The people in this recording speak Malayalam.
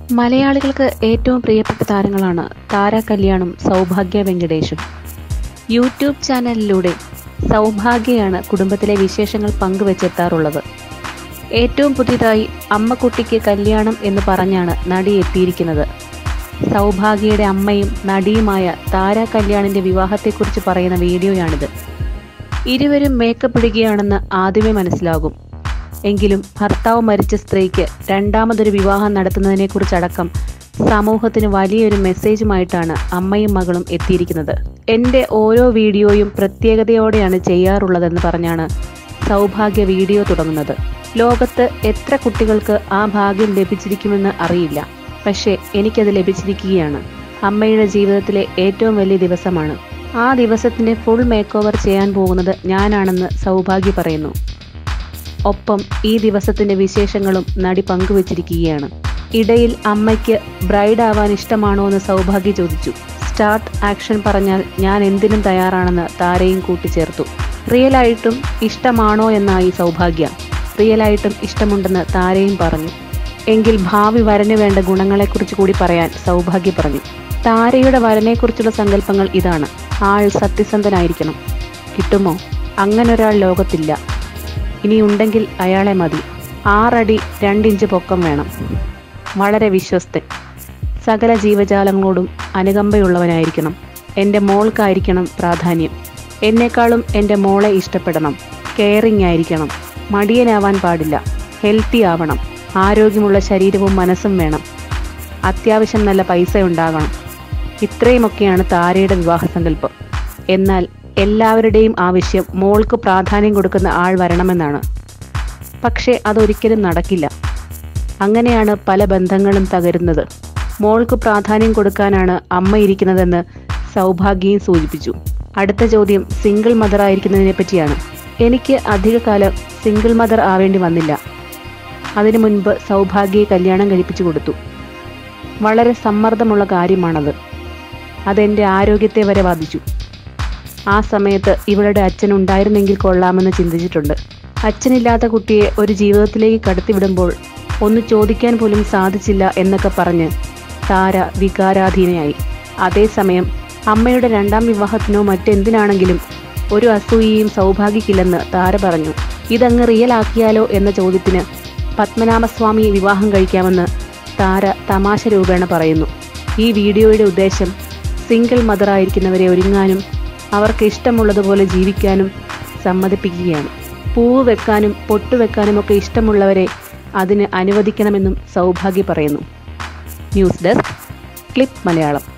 മലയാളികൾക്ക് ഏറ്റവും പ്രിയപ്പെട്ട താരങ്ങളാണ് താര കല്യാണും സൗഭാഗ്യ വെങ്കടേഷും യൂട്യൂബ് ചാനലിലൂടെ സൗഭാഗ്യയാണ് കുടുംബത്തിലെ വിശേഷങ്ങൾ പങ്കുവച്ചെത്താറുള്ളത് ഏറ്റവും പുതിയതായി അമ്മക്കുട്ടിക്ക് കല്യാണം എന്ന് പറഞ്ഞാണ് നടി എത്തിയിരിക്കുന്നത് സൗഭാഗ്യയുടെ അമ്മയും നടിയുമായ താര കല്യാണിന്റെ വിവാഹത്തെക്കുറിച്ച് പറയുന്ന വീഡിയോയാണിത് ഇരുവരും മേക്കപ്പ് ഇടുകയാണെന്ന് ആദ്യമേ മനസ്സിലാകും എങ്കിലും ഭർത്താവ് മരിച്ച സ്ത്രീക്ക് രണ്ടാമതൊരു വിവാഹം നടത്തുന്നതിനെക്കുറിച്ചടക്കം സമൂഹത്തിന് വലിയൊരു മെസ്സേജുമായിട്ടാണ് അമ്മയും മകളും എത്തിയിരിക്കുന്നത് എൻ്റെ ഓരോ വീഡിയോയും പ്രത്യേകതയോടെയാണ് ചെയ്യാറുള്ളതെന്ന് പറഞ്ഞാണ് സൗഭാഗ്യ വീഡിയോ തുടങ്ങുന്നത് ലോകത്ത് എത്ര കുട്ടികൾക്ക് ആ ഭാഗ്യം ലഭിച്ചിരിക്കുമെന്ന് അറിയില്ല പക്ഷേ എനിക്കത് ലഭിച്ചിരിക്കുകയാണ് അമ്മയുടെ ജീവിതത്തിലെ ഏറ്റവും വലിയ ദിവസമാണ് ആ ദിവസത്തിന്റെ ഫുൾ മേക്ക് ഓവർ ചെയ്യാൻ പോകുന്നത് ഞാനാണെന്ന് സൗഭാഗ്യ പറയുന്നു ഒപ്പം ഈ ദിവസത്തിന്റെ വിശേഷങ്ങളും നടി പങ്കുവച്ചിരിക്കുകയാണ് ഇടയിൽ അമ്മയ്ക്ക് ബ്രൈഡ് ആവാൻ ഇഷ്ടമാണോ എന്ന് സൗഭാഗ്യ ചോദിച്ചു സ്റ്റാർട്ട് ആക്ഷൻ പറഞ്ഞാൽ ഞാൻ എന്തിനും തയ്യാറാണെന്ന് താരയും കൂട്ടിച്ചേർത്തു റിയലായിട്ടും ഇഷ്ടമാണോ എന്നായി സൗഭാഗ്യ റിയലായിട്ടും ഇഷ്ടമുണ്ടെന്ന് താരയും പറഞ്ഞു എങ്കിൽ ഭാവി വരന് വേണ്ട ഗുണങ്ങളെക്കുറിച്ച് കൂടി പറയാൻ സൗഭാഗ്യ പറഞ്ഞു താരയുടെ വരനെക്കുറിച്ചുള്ള സങ്കല്പങ്ങൾ ഇതാണ് ആൾ സത്യസന്ധനായിരിക്കണം കിട്ടുമോ അങ്ങനൊരാൾ ലോകത്തില്ല ഇനിയുണ്ടെങ്കിൽ അയാളെ മതി ആറടി രണ്ടിഞ്ച് പൊക്കം വേണം വളരെ വിശ്വസ്തൻ സകല ജീവജാലങ്ങളോടും അനുകമ്പയുള്ളവനായിരിക്കണം എൻ്റെ മോൾക്കായിരിക്കണം പ്രാധാന്യം എന്നെക്കാളും എൻ്റെ മോളെ ഇഷ്ടപ്പെടണം കെയറിങ് ആയിരിക്കണം മടിയനാവാൻ പാടില്ല ഹെൽത്തി ആവണം ആരോഗ്യമുള്ള ശരീരവും മനസ്സും വേണം അത്യാവശ്യം നല്ല പൈസ ഉണ്ടാകണം ഇത്രയുമൊക്കെയാണ് താരയുടെ വിവാഹ സങ്കല്പം എന്നാൽ എല്ലാവരുടെയും ആവശ്യം മോൾക്ക് പ്രാധാന്യം കൊടുക്കുന്ന ആൾ വരണമെന്നാണ് പക്ഷേ അതൊരിക്കലും നടക്കില്ല അങ്ങനെയാണ് പല ബന്ധങ്ങളും തകരുന്നത് മോൾക്ക് പ്രാധാന്യം കൊടുക്കാനാണ് അമ്മ ഇരിക്കുന്നതെന്ന് സൗഭാഗ്യയും സൂചിപ്പിച്ചു അടുത്ത ചോദ്യം സിംഗിൾ മദർ ആയിരിക്കുന്നതിനെ പറ്റിയാണ് എനിക്ക് അധികകാലം സിംഗിൾ മദർ ആവേണ്ടി വന്നില്ല അതിനു മുൻപ് സൗഭാഗ്യയെ കല്യാണം കഴിപ്പിച്ചു കൊടുത്തു വളരെ സമ്മർദ്ദമുള്ള കാര്യമാണത് അതെൻ്റെ ആരോഗ്യത്തെ വരെ ബാധിച്ചു ആ സമയത്ത് ഇവളുടെ അച്ഛൻ ഉണ്ടായിരുന്നെങ്കിൽ കൊള്ളാമെന്ന് ചിന്തിച്ചിട്ടുണ്ട് അച്ഛനില്ലാത്ത കുട്ടിയെ ഒരു ജീവിതത്തിലേക്ക് കടത്തിവിടുമ്പോൾ ഒന്ന് ചോദിക്കാൻ പോലും സാധിച്ചില്ല എന്നൊക്കെ പറഞ്ഞ് താര വികാരാധീനയായി അതേസമയം അമ്മയുടെ രണ്ടാം വിവാഹത്തിനോ മറ്റെന്തിനാണെങ്കിലും ഒരു അസൂയയും സൗഭാഗ്യക്കില്ലെന്ന് താര പറഞ്ഞു ഇതങ്ങ് റിയൽ ആക്കിയാലോ എന്ന ചോദ്യത്തിന് പത്മനാഭസ്വാമിയെ വിവാഹം കഴിക്കാമെന്ന് താര തമാശ രൂപേണ പറയുന്നു ഈ വീഡിയോയുടെ ഉദ്ദേശം സിംഗിൾ മദറായിരിക്കുന്നവരെ ഒരുങ്ങാനും അവർക്ക് ഇഷ്ടമുള്ളതുപോലെ ജീവിക്കാനും സമ്മതിപ്പിക്കുകയാണ് പൂവ് വെക്കാനും പൊട്ടു വെക്കാനും ഒക്കെ ഇഷ്ടമുള്ളവരെ അതിന് അനുവദിക്കണമെന്നും സൗഭാഗ്യ പറയുന്നു ന്യൂസ് ഡെസ്ക് ക്ലിപ്പ് മലയാളം